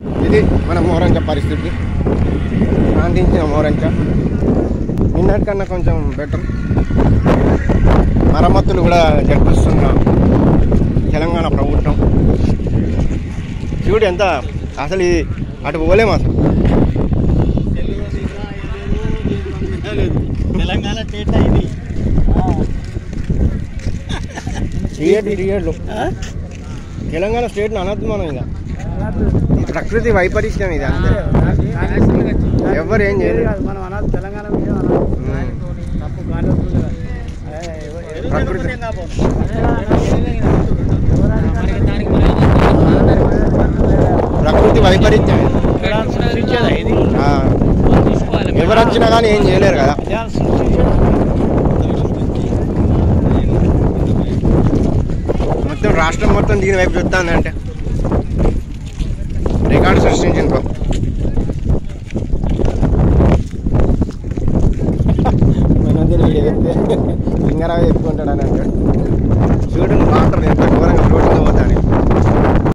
ఇది మన మోరంచ పరిస్థితి శాంతించిన మోరంచ నిన్నటికన్నా కొంచెం బెటర్ మరమ్మతులు కూడా జరిపిస్తున్న తెలంగాణ ప్రభుత్వం చూడు ఎంత అసలు ఇది అటు పోలేము అసలు తెలంగాణ స్టేట్ ఇది టికెట్లు టికెట్లు తెలంగాణ స్టేట్ అనద్దు మనం ఇక ఈ ప్రకృతి వైపరీత్యం ఇది అంతే ఎవరు ఏం చేయలేరు మనం అనాలి తెలంగాణ విషయం అనాలి తప్పు కానీ ప్రకృతి ప్రకృతి వైపరీత్యం ఇది. సృష్టించేదా ఇది ఆ, ఎవరు వచ్చినా కానీ ఏం చేయలేరు కదా జనాలు సృష్టించేదా మొత్తం రాష్ట్రం మొత్తం దీని వైపు చూస్తుంది అంటే రికార్డు సృష్టించింది బ్రో లింగరావు చెప్పుకుంటాడని అంటాడు